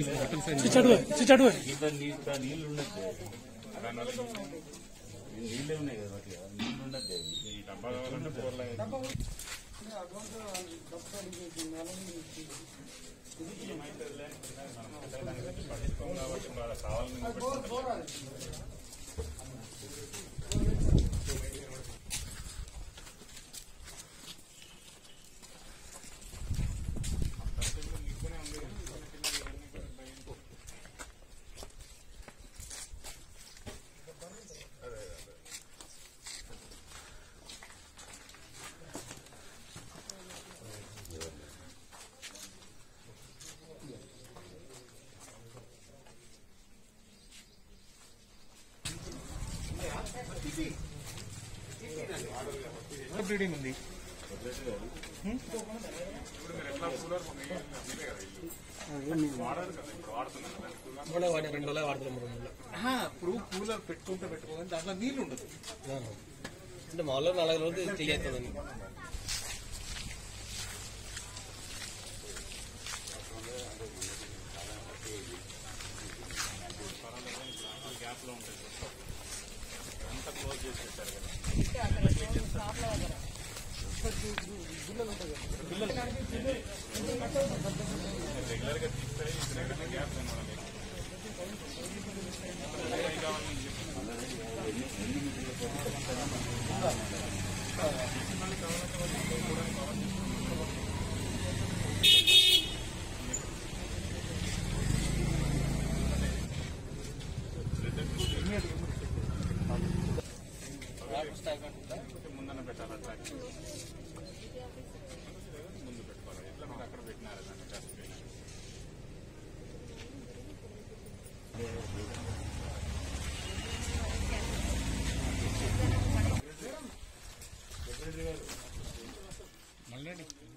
చిచ్చడు చిచ్చడు ఇంత నీళ్ళ నీళ్ళు ఉండద్దు నీళ్ళే ఉన్నాయి కదా వాటికి నీళ్ళు ఉండద్దు ఈ డబ్బా కావాలంటే కూరలు బ్రీడింగ్ ఉంది రెండు రోజులు వాడుతున్నాం రెండు రోజులు ఇప్పుడు కూలర్ పెట్టుకుంటే పెట్టుకోవాలి దాంట్లో నీళ్ళు ఉండదు అంటే మామూలుగా నాలుగు రోజులు క్లియర్ అవుతుందండి ముందన పెట్టాలి అట్లా ముందు పెట్టుకోవాలి ఎట్లా మీరు అక్కడ పెట్టినారు దాన్ని డస్ట్బిన్ మళ్ళీ